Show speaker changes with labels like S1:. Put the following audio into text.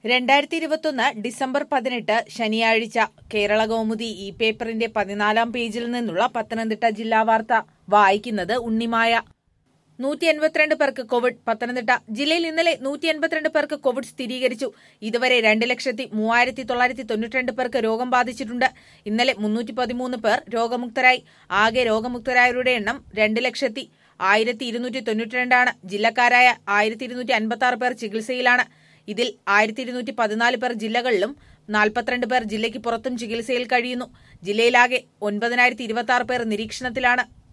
S1: രണ്ടായിരത്തി ഇരുപത്തൊന്ന് ഡിസംബർ പതിനെട്ട് ശനിയാഴ്ച കേരള കൗമുദി ഈ പേപ്പറിന്റെ പതിനാലാം പേജിൽ നിന്നുള്ള പത്തനംതിട്ട ജില്ലാ വാർത്ത വായിക്കുന്നത് ഉണ്ണിമായ നൂറ്റി എൺപത്തിരണ്ട് പേർക്ക് കോവിഡ് പത്തനംതിട്ട ജില്ലയിൽ ഇന്നലെ നൂറ്റി എൺപത്തിരണ്ട് പേർക്ക് കോവിഡ് സ്ഥിരീകരിച്ചു ഇതുവരെ രണ്ട് ലക്ഷത്തി മൂവായിരത്തി തൊള്ളായിരത്തി തൊണ്ണൂറ്റിരണ്ട് പേർക്ക് രോഗം ബാധിച്ചിട്ടുണ്ട് ഇന്നലെ മുന്നൂറ്റി പതിമൂന്ന് പേർ രോഗമുക്തരായി ആകെ രോഗമുക്തരായവരുടെ എണ്ണം രണ്ട് ലക്ഷത്തി ആയിരത്തി ഇരുന്നൂറ്റി തൊണ്ണൂറ്റിരണ്ടാണ് ജില്ലക്കാരായ ആയിരത്തി ഇരുന്നൂറ്റി അൻപത്തി ആറ് പേർ ചികിത്സയിലാണ് ഇതിൽ ആയിരത്തി ഇരുന്നൂറ്റി പതിനാല് പേർ ജില്ലകളിലും നാൽപ്പത്തിരണ്ട് പേർ ജില്ലയ്ക്ക് പുറത്തും ചികിത്സയിൽ കഴിയുന്നു ജില്ലയിലാകെ ഒൻപതിനായിരത്തി ഇരുപത്തി ആറ് പേർ നിരീക്ഷണത്തിലാണ്